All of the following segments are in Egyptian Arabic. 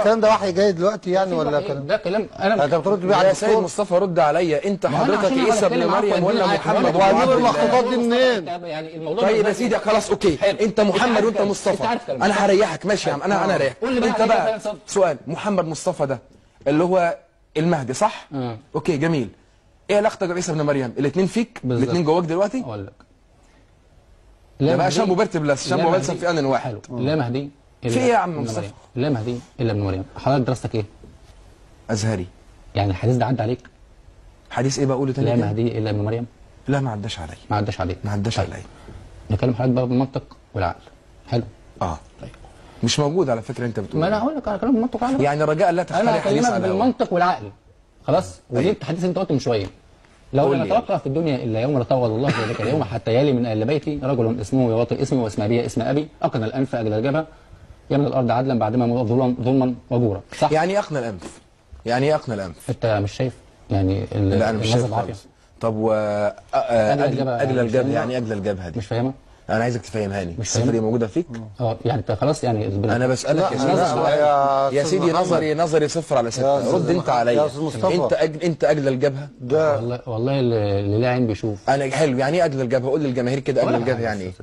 الكلام ده وحي جاي دلوقتي يعني ولا إيه؟ كلام ده كلام انا انت بترد بيه على يا سيد الدكتور مصطفى رد عليا انت ما أنا حضرتك عشان أنا عيسى ابن بتكلم معاك مريم ولا وأديني محمد عارف. وهجيب وعبد الله؟ المخطوطات دي منين؟ يعني الموضوع طيب ده- يا سيدي خلاص اوكي حلو. انت محمد عارف وانت كلام. مصطفى أنت عارف كلام. انا هريحك ماشي يا عم انا انا رايح قول لي بقى انت عليه بقى بقى صف. سؤال محمد مصطفى ده اللي هو المهدي صح آه. اوكي جميل ايه علاقتك بعيسى ابن مريم الاثنين فيك بالظبط. الاثنين جواك دلوقتي اقول لك ده بقى مهدي- شامبو بيرت بلاس شامبو لا بلسم مهدي. في ان واحد حلو لا مهدي إلا في إيه يا عم ابن مصطفى؟ مريم. لا مهدي الا ابن مريم حضرتك دراستك ايه؟ ازهري يعني الحديث ده عدى عليك حديث ايه بقوله تاني لا كده؟ مهدي الا ابن مريم لا ما عداش عليا ما عداش عليك ما عداش طيب. عليا نكلم حضرتك بقى بالمنطق والعقل حلو اه طيب مش موجود على فكره انت بتقول ما انا هقول لك على كلام بالمنطق والعقل يعني رجاء لا انا تخترع حديث هكلمك على هوا. بالمنطق والعقل خلاص ودي أيوة. الحديث اللي انت قلته من شويه لو قول لم لي. يتوقع في الدنيا الا يوم لا طول الله في ذلك اليوم حتى يلي من اهل بيتي رجل اسمه يواطئ اسمي واسم ابي اسم ابي اقنى الانف اجل الجبهه يملى الارض عدلا بعدما مضى ظلما ظلما وجورا صح يعني ايه اقنى الانف يعني ايه اقنى الانف انت مش شايف يعني ال- لا انا مش المنظر شايف عافية. خالص طب و آه، آه، أجل اجل الجبهة اجل يعني مش الجبهه فاهمها؟ يعني اجل الجبهه دي مش فاهمها انا عايزك تفهمهاني مش الصفه فاهمها؟ دي موجوده فيك اه يعني انت خلاص يعني اصبر. انا بسالك يا لا، سيدي لا، سؤال. يا يا أستاذ سيدي محمد. نظري نظري صفر على يا ستة أستاذ رد انت محمد. عليا يا أستاذ مصطفى. انت أجل انت اجل الجبهه ده والله والله اللي اللي لا عين بيشوف انا حلو يعني ايه اجل الجبهه قول للجماهير كده اجل ولا الجبهه حاجة. يعني ايه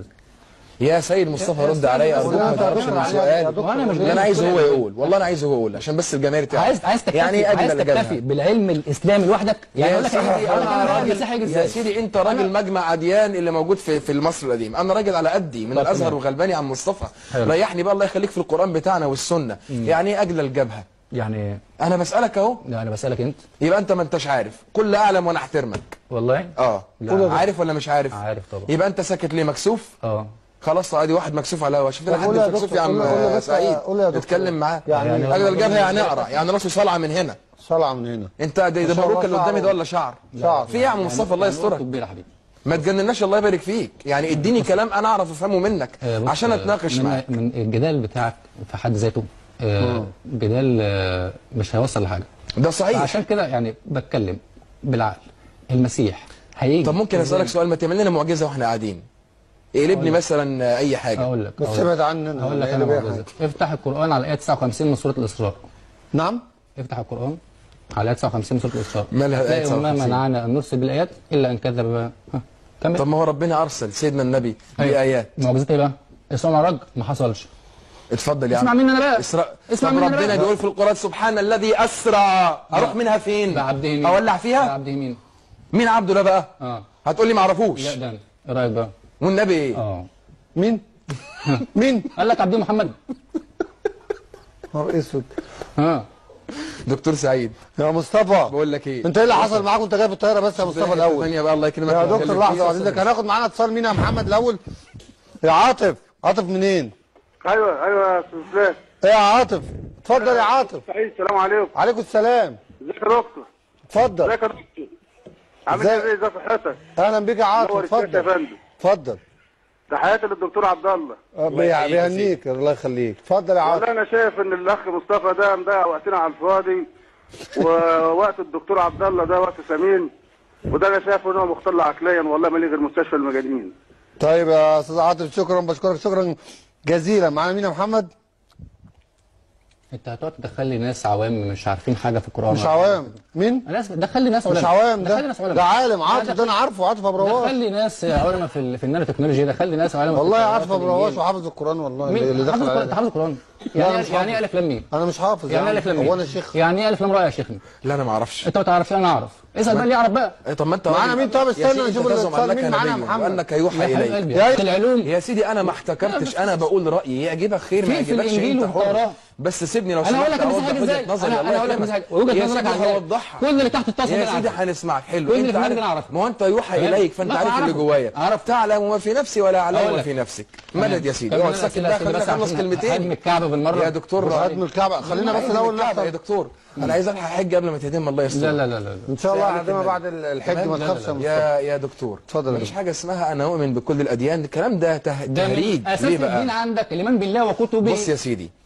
يا سيد مصطفى يا رد أستاذ عليا بس ارجوك أنا ما أنت تقربش هتدخل من عليا السؤال يا دكتور. وأنا مش اللي انا عايزه هو بقول- يقول والله انا عايزه هو يقول عشان بس الجماهير تعرف عايز عايز تكتفي يعني ايه عايز اجل تكتفي الجبهه بالعلم الاسلامي لوحدك يعني يا اقول لك سيدي اقول لك انا انا راجل المسيحي يجي يا ازاي سيدي انت راجل مجمع اديان اللي موجود في في مصر القديم انا راجل على قدي من طب الازهر تمام. وغلباني عم مصطفى حلو. ريحني بقى الله يخليك في القران بتاعنا والسنه يعني ايه اجل الجبهه يعني انا بسالك اهو لا انا بسالك انت يبقى انت ما انتش عارف كل اعلم وانا احترمك والله اه لا. عارف ولا مش عارف عارف طبعا يبقى انت ساكت ليه مكسوف اه خلاص ادي واحد مكسوف على الهوا شوف لنا طب حد قول يا مكسوف دكتور، يا عم قول له- قول له بس- سعيد قول له يا دكتور. اتكلم معاه يعني- اجل الجبهه يعني اقرا يعني راسه صلعه من هنا صلعه من هنا انت دي ما شاء باروكه الله اللي قدامي ده شعره. ولا شعر شعر. في إيه يا عم مصطفى الله يسترك كبير يا حبيبي ما تجنناش الله يبارك فيك يعني اديني كلام انا اعرف افهمه منك آه، بص، عشان آه، اتناقش من, معاك من الجدال بتاعك في حد ذاته آه جدال آه مش هيوصل لحاجه ده صحيح عشان كده يعني بتكلم بالعقل المسيح هيجي طب ممكن اسالك سؤال ما تعمل لنا معجزه واحنا قاعدين اقلب لي مثلا اي حاجه اقول لك بس أقول لك. ابعد عننا هقول لك لا انا يلي بيها معجزه حاجة. افتح القران على ايه 59 من سوره الاسراء نعم افتح القران على ايه 59 من سوره الاسراء مالها الآية هتلاقي وما 59 منعنا ان نرسل بالايات الا ان كذب بها ها كمل طب ما هو ربنا ارسل سيدنا النبي أيوة. بايات معجزتها ايه بقى؟ اسراء معراج ما حصلش اتفضل يا اسمع عم مني انا بقى اسراء اسمع طب مني أنا ربنا بقى. بيقول في القران سبحان الذي اسرى اروح منها فين بعبده مين؟ اولع فيها بعبده مين؟ مين عبده ده بقى اه هتقول لي ما اعرفوش لا ده أنا. ايه رايك بقى؟ والنبي ايه اه مين مين قال لك عبد محمد نهار اسود اه دكتور سعيد يا مصطفى بقول لك ايه انت ايه اللي حصل معاك وانت جاي في الطياره بس يا مصطفى الاول ثانيه بقى الله يكرمك يا ويخليك. دكتور لحظه بعد اذنك هناخد معانا اتصال مين يا محمد الاول يا عاطف عاطف منين ايوه ايوه يا استاذ فلان ايه يا عاطف اتفضل يا عاطف سعيد السلام عليكم عليكم السلام ازيك يا دكتور اتفضل ازيك يا دكتور عامل ازاي- ايه ازي صحتك اهلا بيك يا عاطف نور الشاشة يا اتفضل فندم اتفضل تحياتي للدكتور عبد الله آه، بيع- بيهنيك الله يخليك اتفضل يا عاطف والله انا شايف ان الاخ مصطفى ده مضيع وقتنا على الفاضي ووقت الدكتور عبد الله ده وقت ثمين وده انا شايف ان هو مختل عقليا والله ما ليه غير مستشفى المجانين طيب يا استاذ عاطف شكرا بشكرك شكرا جزيلا معانا مين يا محمد انت هتقعد تدخل لي ناس عوام مش عارفين حاجه في القران مش عوام مين ناس دخل لي ناس علماء مش عوام دخل لي ده ناس علماء ده عالم عاطف دخل- ده انا عارفه عاطف ابو رواش دخل لي ناس علماء في ال- في النانو تكنولوجي دخل لي ناس علماء في والله القرآن، عاطف في ابو رواش الإنجيل. وحافظ القران والله اللي مين اللي حافظ دخل القرآن؟ علينا انت حافظ القران لا، يعني أنا مش يعني ايه حافظ. الف لام ميم انا مش حافظ يعني ايه يعني الف لام ميم هو انا شيخ يعني ايه الف لام راء يا شيخنا لا انا ما اعرفش انت ما تعرفش انا اعرف اسال بقى اللي يعرف بقى إيه طب ما انت معانا راجل- مين؟ طب يا استنى سيدي نشوف انت تزعم الاتصال انك مين معانا نبي محمد. وانك يوحى يا حبيب اليك قلبي يا- في العلوم يا سيدي انا ما احتكرتش انا بقول رايي يعجبك خير ما في- في يعجبكش الإنجيل انت والتوراة. حر بس سيبني لو انا هقول لك سمحت المسيح أوضح ازاي وجهة نظري انا الله انا هقول لك يكرمك. المسيح وجهه يا نظرك سيدي عنها هوضحها كل اللي تحت التصل يا ده سيدي عارفه. هنسمعك حلو كل اللي انت في عارف دماغي أنا أعرفه. ما هو انت يوحى تمام؟ اليك فانت لا، عارف اللي أعرفه. جوايا أعرفه. تعلم ما في نفسي ولا أقول اعلم ما لك. في نفسك تمام. مدد يا سيدي كمل اقعد أنا ساكت أسئلة بقى أسئلة خلينا بس اخلص عشان كلمتين هدم الكعبه بالمره يا دكتور هدم الكعبه خلينا بس هدم الاول الكعبة نحصل يا دكتور انا عايز الحق حج قبل ما تهدم الله يستر لا لا لا لا ان شاء الله سيادة هعزمها النبي. بعد الحج تمام؟ ما لا، تخافش لا، يا مصطفى يا يا دكتور اتفضل يا مفيش دكتور. حاجه اسمها انا اؤمن بكل الاديان الكلام ده ته- ده من تهريج اساس ليه الدين بقى عندك الايمان بالله وكتبه بص يا سيدي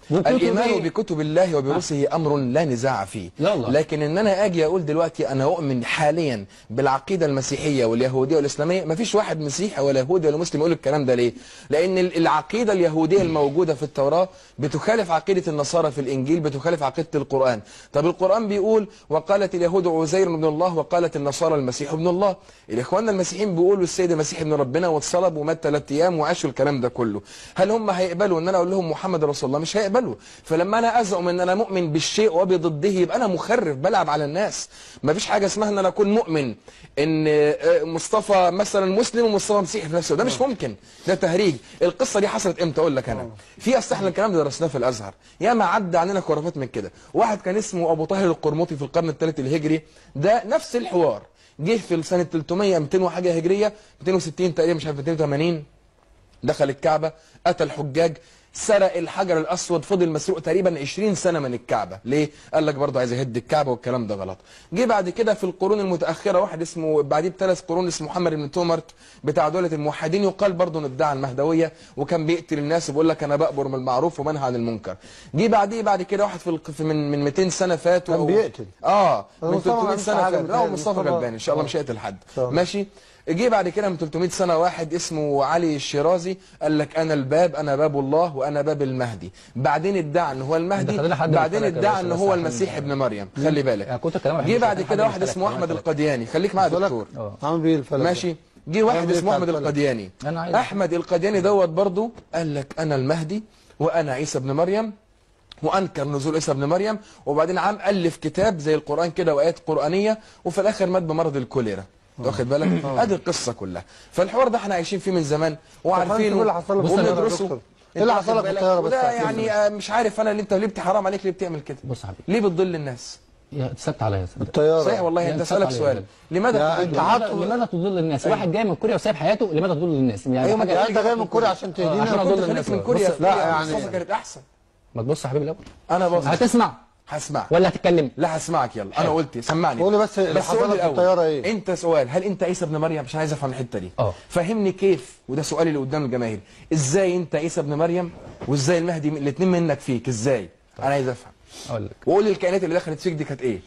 وكتب الايمان إيه؟ بكتب الله وبرسله امر لا نزاع فيه لا والله. لكن ان انا اجي اقول دلوقتي انا اؤمن حاليا بالعقيده المسيحيه واليهوديه والاسلاميه ما فيش واحد مسيحي ولا يهودي ولا مسلم يقول الكلام ده ليه لان ال- العقيده اليهوديه الموجوده في التوراه بتخالف عقيده النصارى في الانجيل بتخالف عقيده القران طب القران بيقول وقالت اليهود عزير ابن الله وقالت النصارى المسيح ابن الله الاخوان المسيحيين بيقولوا السيد المسيح ابن ربنا واتصلب ومات ثلاث ايام وعاشوا الكلام ده كله هل هم هيقبلوا ان انا اقول لهم محمد رسول الله مش هيقبلوا فلما انا ازعم ان انا مؤمن بالشيء وبضده يبقى انا مخرف بلعب على الناس ما فيش حاجه اسمها ان انا اكون مؤمن ان آه، مصطفى مثلا مسلم ومصطفى مسيحي في نفسه ده مش ممكن ده تهريج القصه دي حصلت امتى اقول لك انا في اصل احنا الكلام ده درسناه في الازهر ياما عدى عننا خرافات من كده واحد كان اسمه ابو طاهر القرمطي في القرن الثالث الهجري ده نفس الحوار جه في سنه 300 200 وحاجه هجريه 260 تقريبا مش عارف 280 دخل الكعبة أتى الحجاج سرق الحجر الأسود فضل مسروق تقريبا 20 سنة من الكعبة ليه؟ قال لك برضه عايز يهد الكعبة والكلام ده غلط جه بعد كده في القرون المتأخرة واحد اسمه بعديه بثلاث قرون اسمه محمد بن تومرت بتاع دولة الموحدين يقال برضه انه ادعى المهدوية وكان بيقتل الناس وبيقول لك أنا بأمر بالمعروف وبنهى عن المنكر جه بعديه بعد كده واحد في الق- في من من 200 سنة فاتوا كان بيقتل. اه من مصطفى 300 ملوش سنة حاجة فاتوا لا هو بيتهيألي. مصطفى مصطفى- غلبان ان شاء الله آه. مش هيقتل حد شاء الله. ماشي جه بعد كده من 300 سنة واحد اسمه علي الشيرازي قال لك أنا الباب أنا باب الله وأنا باب المهدي بعدين ادعى أن هو المهدي أنت خلينا حد من بعدين الفلك يا ادعى باشا أن بس هو عشان- المسيح ابن مريم خلي بالك يعني كنت الكلام جه بعد حد كده من واحد الفلك، اسمه كلام أحمد الفلك. القدياني خليك معايا يا فلك دكتور اه عامل بيه الفلك ماشي جه واحد عامل إيه اسمه بتاع احمد الفلك؟ القدياني أنا عايز- احمد القدياني دوت برضه قال لك انا المهدي وانا عيسى ابن مريم وانكر نزول عيسى ابن مريم وبعدين عام الف كتاب زي القران كده وايات قرانيه وفي الاخر مات بمرض الكوليرا واخد بالك ادي القصه كلها فالحوار ده احنا عايشين فيه من زمان وعارفينه ايه اللي حصل لك في الطيارة يا وبندرسه دكتور؟ ايه اللي حصل لك في الطياره بس وده احكي لي. يعني آه، مش عارف انا اللي انت ليه بت- حرام عليك ليه بتعمل كده بص يا حبيبي ليه بتضل الناس يا اتسبت عليا يا سيدي. الطياره صحيح والله لا، انت انت اسالك عليا سؤال بجد. لماذا يا تضل انت الناس؟ حاطط لماذا تضل الناس؟ واحد جاي من كوريا وسايب حياته لماذا تضل الناس؟ يعني أيوة، ما حاجه يعني انت جاي من كوريا عشان تهدينا عشان كنت أضل خليك الناس من بس. كوريا لا، لا يعني- يعني كانت احسن ما تبص يا حبيبي الاول انا بص هتسمع هسمعك ولا هتتكلم؟ لا هسمعك يلا انا قلت سمعني قولي بس اللي بس حصل قول لك لي في الأول. الطياره ايه انت سؤال هل انت عيسى ابن مريم عشان عايز افهم الحته دي اه. فهمني كيف وده سؤالي اللي قدام الجماهير ازاي انت عيسى ابن مريم وازاي المهدي الاثنين منك فيك ازاي انا عايز افهم اقول لك وقول لي الكائنات اللي دخلت فيك دي كانت ايه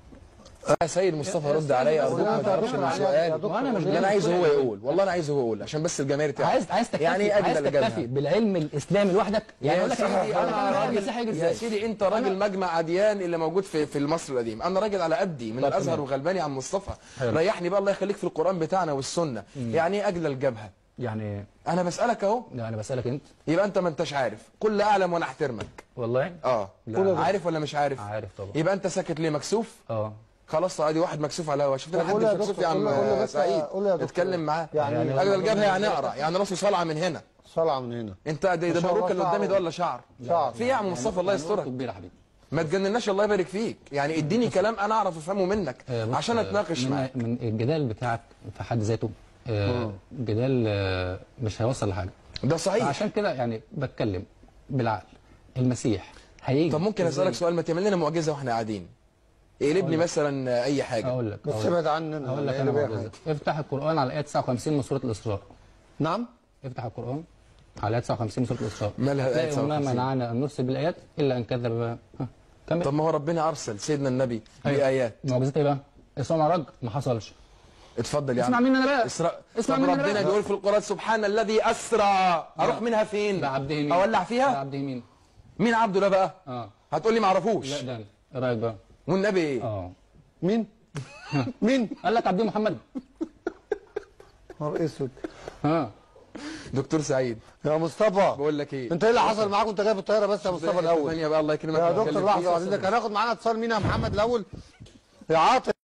يا سيد مصطفى رد عليا ارجوك ما تعرفش من سؤال وانا مش اللي انا عايزه هو يقول والله انا عايزه هو يقول عشان بس الجماهير تعرف عايز عايز تكتفي يعني ايه عايز اجل تكتفي جبهه بالعلم الاسلامي لوحدك يعني يا اقول لك سيدي أقول لك انا أنا راجل المسيح هيجي يا ازاي؟ سيدي انت راجل مجمع اديان اللي موجود في في مصر القديم انا راجل على قدي من طب الازهر تمام. وغلباني عن مصطفى حلو. ريحني بقى الله يخليك في القران بتاعنا والسنه يعني ايه اجل الجبهه يعني انا بسالك اهو لا انا بسالك انت يبقى انت ما انتش عارف قل اعلم وانا احترمك والله اه لا. عارف ولا مش عارف عارف طبعا يبقى انت ساكت ليه مكسوف اه خلاص ادي واحد مكسوف على الهوا شفت طب حد قول يا مش مكسوف دكتور، يا عم قول- قول بس- سعيد قول يا دكتور. اتكلم معاه يعني- اجل الجبهه يعني اقرا يعني راسه صلعه من هنا صلعه من هنا انت ده ده ما شاء الله باروكه اللي قدامي ده شعر. ولا شعر شعر. في إيه يا عم مصطفى الله يسترك كبير يا حبيبي ما تجنناش الله يبارك فيك يعني اديني كلام انا اعرف افهمه منك آه، بص، عشان آه، اتناقش من, معاك من الجدال بتاعك في حد ذاته آه، جدال آه، مش هيوصل لحاجه ده صحيح عشان كده يعني بتكلم بالعقل المسيح هيجي طب ممكن اسالك سؤال ما تعمل لنا معجزه واحنا قاعدين اقلب لي مثلا اي حاجه اقول لك بس أقول لك. ابعد عننا اقول لك يعني انا بيها معجزه حاجة. افتح القران على ايه 59 من سوره الاسراء نعم افتح القران على ايه 59 من سوره الاسراء مالها الآية هتلاقي وما 59 منعنا ان نرسل بالايات الا ان كذب بها ها، كمل طب ما هو ربنا ارسل سيدنا النبي أيوة. بايات معجزتها ايه بقى؟ اسراء معراج ما حصلش اتفضل يا عم اسمع مني انا بقى اسراء اسمع طب مني أنا ربنا بقى. بيقول في القران سبحان الذي اسرى اروح منها فين بعبده مين؟ اولع فيها بعبده مين؟ مين عبده ده بقى اه هتقول لي ما اعرفوش لا ده أنا. ايه رايك بقى؟ والنبي ايه اه مين مين قال لك عبد محمد نهار اسود ها دكتور سعيد يا مصطفى بقول لك ايه انت ايه اللي حصل معاك وانت جاي في الطياره بس يا مصطفى الاول ثانيه بقى الله يكرمك يا هتكلم دكتور فيه. لحظه بعد اذنك هناخد معانا اتصال مين يا محمد الاول يا عاطف